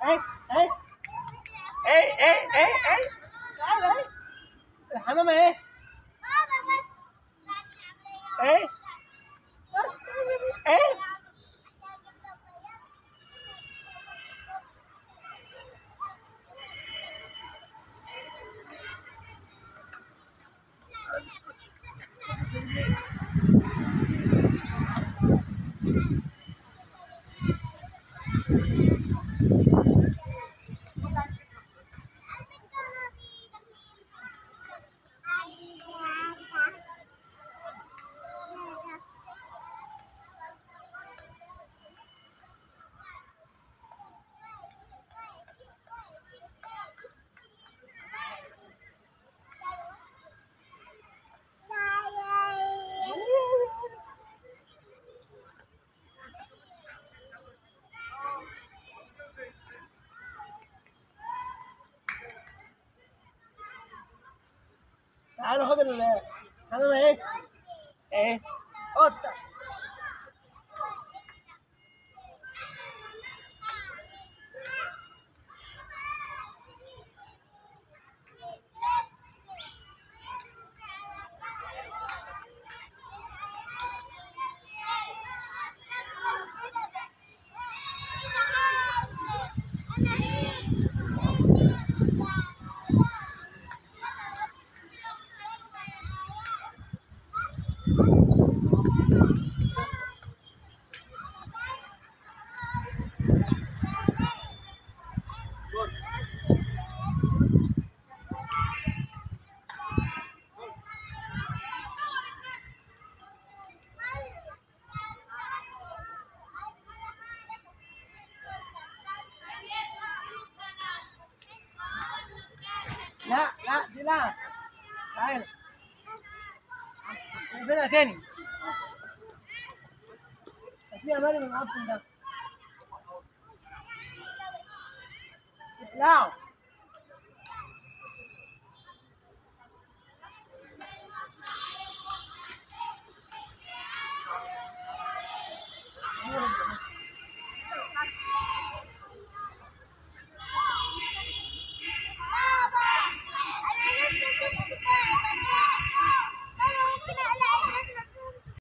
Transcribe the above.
اهي اهي ايه ايه ايه ايه تعالى اهي الحمامه اهي ايه ايه تعالى خد الحمامه اهي ايه قطه لا لا دي لا تعالى نقفلها تاني في امان من الاوبشن ده اقلعوا